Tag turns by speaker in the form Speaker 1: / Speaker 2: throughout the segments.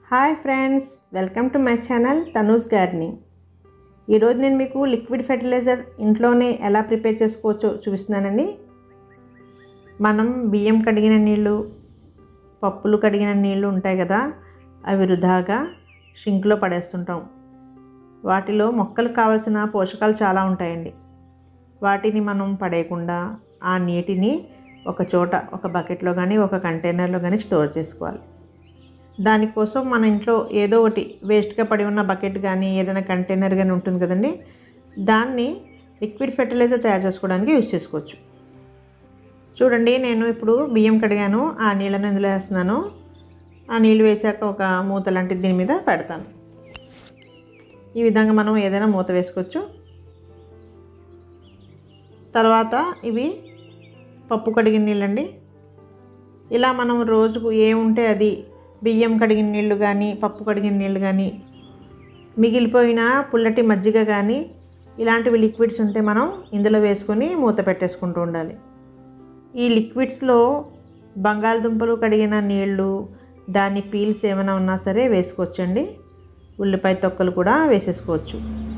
Speaker 1: hi friends welcome to my channel Tanu's gardening ఈరోజు నేను మీకు లిక్విడ్ ఫెర్టిలైజర్ ఇంట్లోనే ఎలా ప్రిపేర్ చేసుకోవచ్చో చూపిస్తున్నానండి మనం బియ్యం కడిగిన నీళ్ళు పప్పులు కడిగిన నీళ్ళు ఉంటాయి కదా అవి వృధాగా షింక్లో పడేస్తుంటాం వాటిలో మొక్కలకు కావాల్సిన పోషకాలు చాలా ఉంటాయండి వాటిని మనం పడేయకుండా ఆ నీటిని ఒక చోట ఒక బకెట్లో కానీ ఒక కంటైనర్లో కానీ స్టోర్ చేసుకోవాలి దానికోసం మన ఇంట్లో ఏదో ఒకటి వేస్ట్గా పడి ఉన్న బకెట్ కానీ ఏదైనా కంటైనర్ కానీ ఉంటుంది కదండి దాన్ని లిక్విడ్ ఫెర్టిలైజర్ తయారు చేసుకోవడానికి యూజ్ చేసుకోవచ్చు చూడండి నేను ఇప్పుడు బియ్యం కడిగాను ఆ నీళ్ళని ఇందులో వేస్తున్నాను ఆ నీళ్ళు వేసాక ఒక మూత లాంటిది దీని మీద పెడతాను ఈ విధంగా మనం ఏదైనా మూత వేసుకోవచ్చు తర్వాత ఇవి పప్పు కడిగిన నీళ్ళండి ఇలా మనం రోజుకు ఏముంటే అది బియ్యం కడిగిన నీళ్ళు కానీ పప్పు కడిగిన నీళ్ళు కానీ మిగిలిపోయిన పుల్లటి మజ్జిగ కానీ ఇలాంటివి లిక్విడ్స్ ఉంటే మనం ఇందులో వేసుకొని మూత పెట్టేసుకుంటూ ఉండాలి ఈ లిక్విడ్స్లో బంగాళదుంపలు కడిగిన నీళ్ళు దాని పీల్స్ ఏమైనా ఉన్నా సరే వేసుకోవచ్చండి ఉల్లిపాయ తొక్కలు కూడా వేసేసుకోవచ్చు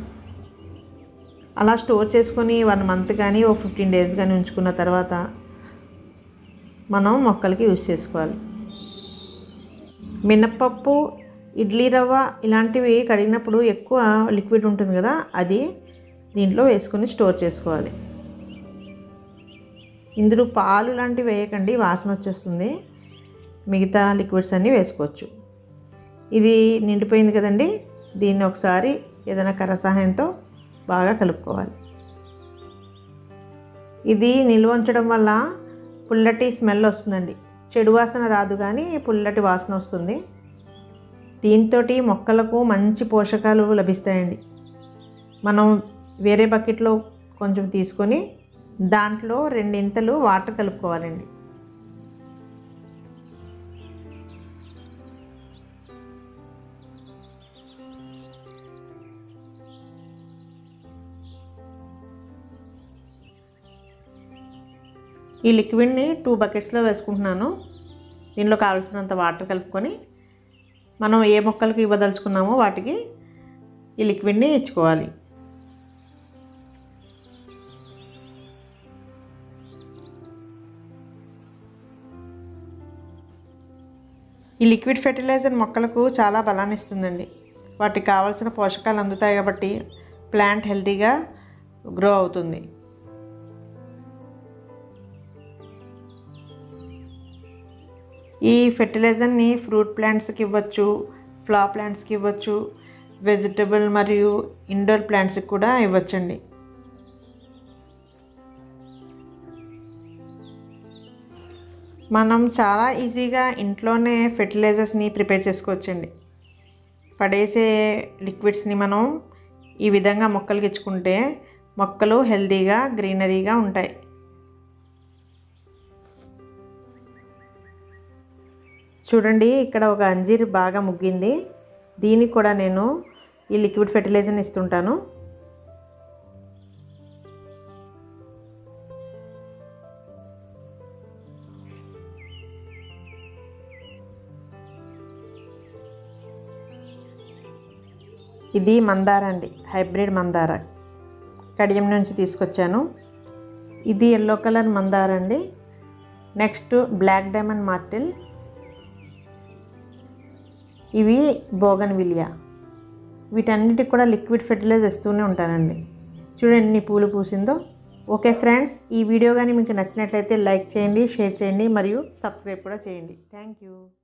Speaker 1: అలా స్టోర్ చేసుకొని వన్ మంత్ కానీ ఓ ఫిఫ్టీన్ డేస్ కానీ ఉంచుకున్న తర్వాత మనం మొక్కలకి యూజ్ చేసుకోవాలి మినప్పప్పు ఇడ్లీ రవ్వ ఇలాంటివి కడిగినప్పుడు ఎక్కువ లిక్విడ్ ఉంటుంది కదా అది దీంట్లో వేసుకొని స్టోర్ చేసుకోవాలి ఇందులో పాలు లాంటివి వేయకండి వాసన వచ్చేస్తుంది మిగతా లిక్విడ్స్ అన్నీ వేసుకోవచ్చు ఇది నిండిపోయింది కదండి దీన్ని ఒకసారి ఏదైనా కర్ర సహాయంతో బాగా కలుపుకోవాలి ఇది నిల్వ ఉంచడం వల్ల పుల్లటి స్మెల్ వస్తుందండి చెడు వాసన రాదు కానీ పుల్లటి వాసన వస్తుంది దీంతో మొక్కలకు మంచి పోషకాలు లభిస్తాయండి మనం వేరే బకెట్లో కొంచెం తీసుకొని దాంట్లో రెండింతలు వాటర్ కలుపుకోవాలండి ఈ లిక్విడ్ని టూ బకెట్స్లో వేసుకుంటున్నాను దీనిలో కావాల్సినంత వాటర్ కలుపుకొని మనం ఏ మొక్కలకు ఇవ్వదలుచుకున్నామో వాటికి ఈ లిక్విడ్ని ఇచ్చుకోవాలి ఈ లిక్విడ్ ఫెర్టిలైజర్ మొక్కలకు చాలా బలాన్ని ఇస్తుందండి వాటికి కావాల్సిన పోషకాలు అందుతాయి కాబట్టి ప్లాంట్ హెల్తీగా గ్రో అవుతుంది ఈ ఫెర్టిలైజర్ని ఫ్రూట్ ప్లాంట్స్కి ఇవ్వచ్చు ఫ్లా ప్లాంట్స్కి ఇవ్వచ్చు వెజిటబుల్ మరియు ఇండోర్ ప్లాంట్స్కి కూడా ఇవ్వచ్చండి మనం చాలా ఈజీగా ఇంట్లోనే ఫెర్టిలైజర్స్ని ప్రిపేర్ చేసుకోవచ్చండి పడేసే లిక్విడ్స్ని మనం ఈ విధంగా మొక్కలకి ఇచ్చుకుంటే మొక్కలు హెల్తీగా గ్రీనరీగా ఉంటాయి చూడండి ఇక్కడ ఒక అంజీర్ బాగా ముగ్గింది దీనికి కూడా నేను ఈ లిక్విడ్ ఫెర్టిలైజర్ని ఇస్తుంటాను ఇది మందార అండి హైబ్రిడ్ మందార కడియం నుంచి తీసుకొచ్చాను ఇది ఎల్లో కలర్ మందార అండి నెక్స్ట్ బ్లాక్ డైమండ్ మార్టిల్ ఇవి బోగన్ విలియా వీటన్నిటికి కూడా లిక్విడ్ ఫెర్టిలైజర్ ఇస్తూనే ఉంటానండి చూడండి ఎన్ని పూలు పూసిందో ఓకే ఫ్రెండ్స్ ఈ వీడియో కానీ మీకు నచ్చినట్లయితే లైక్ చేయండి షేర్ చేయండి మరియు సబ్స్క్రైబ్ కూడా చేయండి థ్యాంక్ యూ